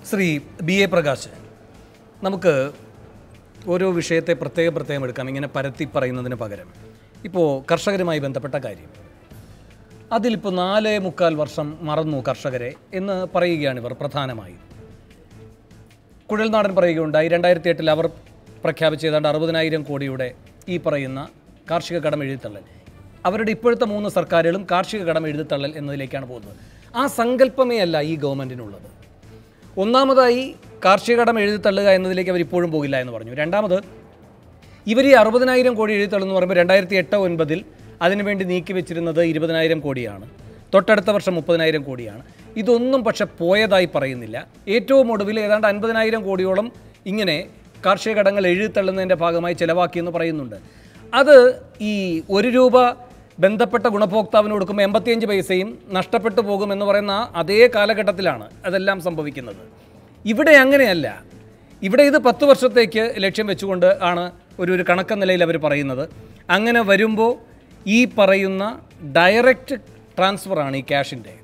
Shri B A Prakash നമുക്ക് ഓരോ വിഷയത്തെ പ്രത്യേകം പ്രത്യേകം എടുക്കാം ഇങ്ങനെ പരത്തി പറയുന്നതിന് പകരം ഇപ്പോൾ കർഷകരുമായി ബന്ധപ്പെട്ട കാര്യം അതിലിപ്പോൾ നാലേ മുക്കാൽ വർഷം മറന്നു കർഷകരെ എന്ന് പറയുകയാണ് ഇവർ പ്രധാനമായും കുഴൽനാടൻ പറയുകയുണ്ടായി രണ്ടായിരത്തി എട്ടിൽ അവർ പ്രഖ്യാപിച്ച ഏതാണ്ട് അറുപതിനായിരം കോടിയുടെ ഈ പറയുന്ന കാർഷിക കടം എഴുതിത്തള്ളൽ അവരുടെ ഇപ്പോഴത്തെ മൂന്ന് സർക്കാരുകളും കാർഷിക കടം എഴുതിത്തള്ളൽ എന്നതിലേക്കാണ് പോകുന്നത് ആ സങ്കല്പമേ അല്ല ഈ ഗവൺമെൻറ്റിനുള്ളത് ഒന്നാമതായി കാർഷിക കടം എഴുതിത്തള്ളുക എന്നതിലേക്ക് അവർ ഇപ്പോഴും പോകില്ല എന്ന് പറഞ്ഞു രണ്ടാമത് ഇവർ ഈ അറുപതിനായിരം കോടി എഴുതിത്തള്ളുന്നു പറയുമ്പോൾ രണ്ടായിരത്തി എട്ട് ഒൻപതിൽ അതിനുവേണ്ടി നീക്കി വെച്ചിരുന്നത് ഇരുപതിനായിരം കോടിയാണ് തൊട്ടടുത്ത വർഷം മുപ്പതിനായിരം കോടിയാണ് ഇതൊന്നും പക്ഷെ പോയതായി പറയുന്നില്ല ഏറ്റവും ഒടുവിൽ ഏതാണ്ട് അൻപതിനായിരം കോടിയോളം ഇങ്ങനെ കാർഷിക കടങ്ങൾ എഴുതിത്തള്ളുന്നതിൻ്റെ ഭാഗമായി ചിലവാക്കിയെന്ന് പറയുന്നുണ്ട് അത് ഈ ഒരു രൂപ ബന്ധപ്പെട്ട ഗുണഭോക്താവിന് കൊടുക്കുമ്പോൾ എൺപത്തിയഞ്ച് പൈസയും നഷ്ടപ്പെട്ടു പോകുമെന്ന് പറയുന്ന ആ അതേ കാലഘട്ടത്തിലാണ് അതെല്ലാം സംഭവിക്കുന്നത് ഇവിടെ അങ്ങനെയല്ല ഇവിടെ ഇത് പത്ത് വർഷത്തേക്ക് ലക്ഷ്യം വെച്ചുകൊണ്ട് ആണ് ഒരു ഒരു കണക്ക് നിലയിൽ അവർ പറയുന്നത് അങ്ങനെ വരുമ്പോൾ ഈ പറയുന്ന ഡയറക്റ്റ് ട്രാൻസ്ഫറാണ് ഈ ക്യാഷിൻ്റെ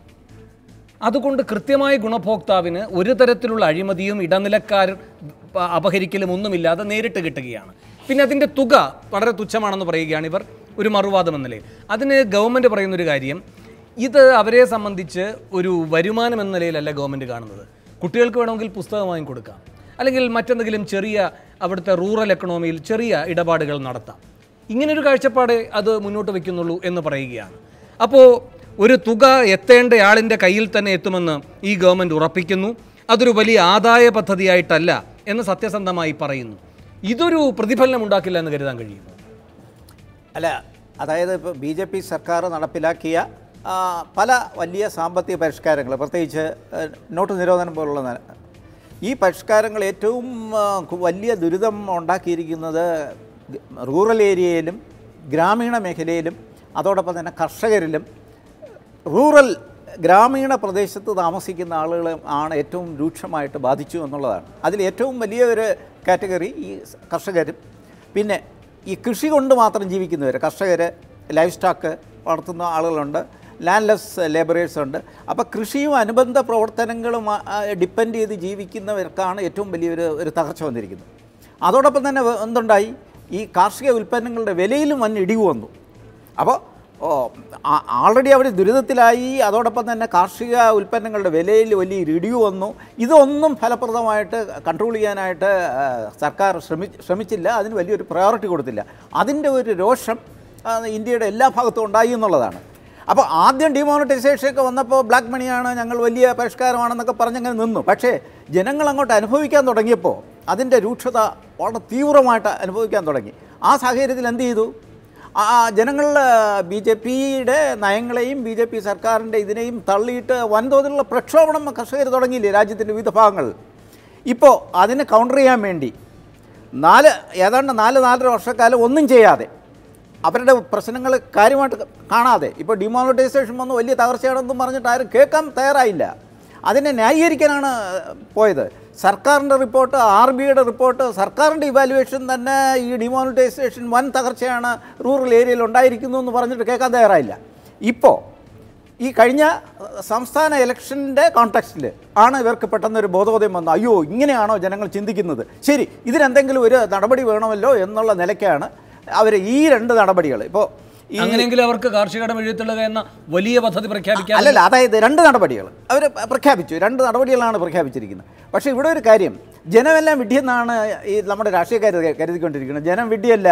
അതുകൊണ്ട് കൃത്യമായി ഗുണഭോക്താവിന് ഒരു തരത്തിലുള്ള അഴിമതിയും ഇടനിലക്കാർ പ- അപഹരിക്കലും ഒന്നുമില്ലാതെ നേരിട്ട് കിട്ടുകയാണ് പിന്നെ അതിൻ്റെ തുക വളരെ തുച്ഛമാണെന്ന് പറയുകയാണ് ഇവർ ഒരു മറുവാദം എന്ന നിലയിൽ അതിന് ഗവൺമെൻറ് പറയുന്നൊരു കാര്യം ഇത് അവരെ സംബന്ധിച്ച് ഒരു വരുമാനം എന്ന നിലയിലല്ല ഗവൺമെൻറ് കാണുന്നത് കുട്ടികൾക്ക് വേണമെങ്കിൽ പുസ്തകം വാങ്ങിക്കൊടുക്കാം അല്ലെങ്കിൽ മറ്റെന്തെങ്കിലും ചെറിയ അവിടുത്തെ റൂറൽ എക്കണോമിയിൽ ചെറിയ ഇടപാടുകൾ നടത്താം ഇങ്ങനൊരു കാഴ്ചപ്പാടേ അത് മുന്നോട്ട് വയ്ക്കുന്നുള്ളൂ എന്ന് പറയുകയാണ് അപ്പോൾ ഒരു തുക എത്തേണ്ടയാളിൻ്റെ കയ്യിൽ തന്നെ എത്തുമെന്ന് ഈ ഗവൺമെൻറ് ഉറപ്പിക്കുന്നു അതൊരു വലിയ ആദായ പദ്ധതിയായിട്ടല്ല എന്ന് സത്യസന്ധമായി പറയുന്നു ഇതൊരു പ്രതിഫലനം ഉണ്ടാക്കില്ല എന്ന് കരുതാൻ കഴിയുന്നു അല്ല അതായത് ഇപ്പോൾ ബി ജെ പി സർക്കാർ നടപ്പിലാക്കിയ ആ, പല വലിയ സാമ്പത്തിക പരിഷ്കാരങ്ങൾ പ്രത്യേകിച്ച് ആ, നോട്ട് നിരോധനം പോലുള്ള ന- ഈ പരിഷ്കാരങ്ങൾ ഏറ്റവും ആ, കു- വലിയ ദുരിതം ഉണ്ടാക്കിയിരിക്കുന്നത് ഗ- റൂറൽ ഏരിയയിലും ഗ്രാമീണ മേഖലയിലും അതോടൊപ്പം തന്നെ കർഷകരിലും റൂറൽ ഗ്രാമീണ പ്രദേശത്ത് താമസിക്കുന്ന ആളുകൾ ആണ് ഏറ്റവും രൂക്ഷമായിട്ട് ബാധിച്ചു എന്നുള്ളതാണ് അതിൽ ഏറ്റവും വലിയ ഒരു കാറ്റഗറി ഈ സ് കർഷകരും പിന്നെ ഈ കൃഷി കൊണ്ട് മാത്രം ജീവിക്കുന്നവർ കർഷകർ ലൈഫ് സ്റ്റോക്ക് വളർത്തുന്ന ആളുകളുണ്ട് ലാൻഡ്ലെസ് ലേബറേഴ്സ് ഉണ്ട് അപ്പോൾ കൃഷിയും അനുബന്ധ പ്രവർത്തനങ്ങളും ഡിപ്പെൻഡ് ചെയ്ത് ജീവിക്കുന്നവർക്കാണ് ഏറ്റവും വലിയൊരു ഒരു തകർച്ച വന്നിരിക്കുന്നത് അതോടൊപ്പം തന്നെ വ- എന്തുണ്ടായി ഈ കാർഷിക ഉൽപ്പന്നങ്ങളുടെ വിലയിലും വൻ ഇടിവ് വന്നു അപ്പോൾ ഓ ആൾറെഡി അവർ ദുരിതത്തിലായി അതോടൊപ്പം തന്നെ കാർഷിക ഉൽപ്പന്നങ്ങളുടെ വിലയിൽ വലിയ ഇടിവ് വന്നു ഇതൊന്നും ഫലപ്രദമായിട്ട് കൺട്രോൾ ചെയ്യാനായിട്ട് ആ, സർക്കാർ ശ്രമി ശ്രമിച്ചില്ല അതിന് വലിയൊരു പ്രയോറിറ്റി കൊടുത്തില്ല അതിൻ്റെ ഒരു രോഷം ആ, ഇന്ത്യയുടെ എല്ലാ ഭാഗത്തും ഉണ്ടായി എന്നുള്ളതാണ് അപ്പോൾ ആദ്യം ഡിമോണിറ്റൈസേഷൻ ഒക്കെ വന്നപ്പോൾ ബ്ലാക്ക് മണിയാണ് ഞങ്ങൾ വലിയ പരിഷ്കാരമാണെന്നൊക്കെ പറഞ്ഞങ്ങനെ നിന്നു പക്ഷേ ജനങ്ങൾ അങ്ങോട്ട് അനുഭവിക്കാൻ തുടങ്ങിയപ്പോൾ അതിൻ്റെ രൂക്ഷത വളരെ തീവ്രമായിട്ട് അനുഭവിക്കാൻ തുടങ്ങി ആ സാഹചര്യത്തിൽ എന്ത് ചെയ്തു ആ ജനങ്ങൾ ബി ജെ പിയുടെ നയങ്ങളെയും ബി ജെ പി സർക്കാരിൻ്റെ ഇതിനെയും തള്ളിയിട്ട് വൻതോതിലുള്ള പ്രക്ഷോഭണം കർഷകർ തുടങ്ങിയില്ലേ രാജ്യത്തിൻ്റെ വിവിധ ഭാഗങ്ങളിൽ ഇപ്പോൾ അതിനെ കൗണ്ടർ ചെയ്യാൻ വേണ്ടി നാല് ഏതാണ്ട് നാല് നാലര വർഷക്കാലം ഒന്നും ചെയ്യാതെ അവരുടെ പ്രശ്നങ്ങൾ കാര്യമായിട്ട് കാണാതെ ഇപ്പോൾ ഡിമോണിറ്റൈസേഷൻ വന്ന് വലിയ തകർച്ചയാണെന്നും പറഞ്ഞിട്ട് ആരും കേൾക്കാൻ തയ്യാറായില്ല അതിനെ ന്യായീകരിക്കാനാണ് പോയത് സർക്കാരിൻ്റെ റിപ്പോർട്ട് ആർ ബിയുടെ റിപ്പോർട്ട് സർക്കാരിൻ്റെ ഇവാലുവേഷൻ തന്നെ ഈ ഡിമോണിറ്റൈസേഷൻ വൻ തകർച്ചയാണ് റൂറൽ ഏരിയയിൽ ഉണ്ടായിരിക്കുന്നു എന്ന് പറഞ്ഞിട്ട് കേൾക്കാൻ തയ്യാറായില്ല ഇപ്പോൾ ഈ കഴിഞ്ഞ സംസ്ഥാന ഇലക്ഷൻ്റെ കോൺടെക്സ്റ്റിൽ ആണ് ഇവർക്ക് പെട്ടെന്നൊരു ബോധോദയം വന്നത് അയ്യോ ഇങ്ങനെയാണോ ജനങ്ങൾ ചിന്തിക്കുന്നത് ശരി ഇതിനെന്തെങ്കിലും ഒരു നടപടി വേണമല്ലോ എന്നുള്ള നിലയ്ക്കാണ് അവർ ഈ രണ്ട് നടപടികൾ ഇപ്പോൾ ഈ അങ്ങനെയെങ്കിലും അവർക്ക് കാർഷിക കടം എഴുതിത്തള്ളുക എന്ന വലിയ പദ്ധതി പ്രഖ്യാപിക്കാൻ അല്ലല്ല അതായത് രണ്ട് നടപടികൾ അവർ പ്രഖ്യാപിച്ചു രണ്ട് നടപടികളാണ് പ്രഖ്യാപിച്ചിരിക്കുന്നത് പക്ഷേ ഇവിടെ ഒരു കാര്യം ജനമെല്ലാം വിഡ്ഢിയെന്നാണ് ഈ നമ്മുടെ രാഷ്ട്രീയക്കാർ കരുതിക്കൊണ്ടിരിക്കുന്നത് ജനം വിഡ്ഢിയല്ല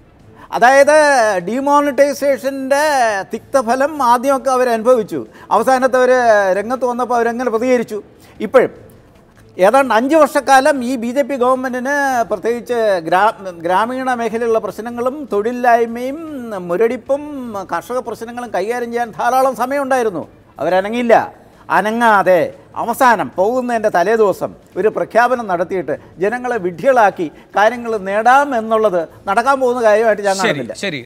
അതായത് ഡിമോണിറ്റൈസേഷൻ്റെ തിക്തഫലം ആദ്യമൊക്കെ അവർ അനുഭവിച്ചു അവസാനത്തെ അവർ രംഗത്ത് വന്നപ്പോൾ അവരെങ്ങനെ പ്രതികരിച്ചു ഇപ്പോഴും ഏതാണ്ട് അഞ്ച് വർഷക്കാലം ഈ ബി ജെ പി ഗവൺമെൻറ്റിന് പ്രത്യേകിച്ച് ഗ്രാ ഗ്രാമീണ മേഖലയിലുള്ള പ്രശ്നങ്ങളും തൊഴിലില്ലായ്മയും മുരടിപ്പും കർഷക പ്രശ്നങ്ങളും കൈകാര്യം ചെയ്യാൻ ധാരാളം സമയമുണ്ടായിരുന്നു അവരനങ്ങിയില്ല അനങ്ങാതെ അവസാനം പോകുന്നതിൻ്റെ തലേദിവസം ഒരു പ്രഖ്യാപനം നടത്തിയിട്ട് ജനങ്ങളെ വിഡ്ഢികളാക്കി കാര്യങ്ങൾ നേടാം എന്നുള്ളത് നടക്കാൻ പോകുന്ന കാര്യമായിട്ട് ഞാൻ ശരി കാണുന്നില്ല ശരി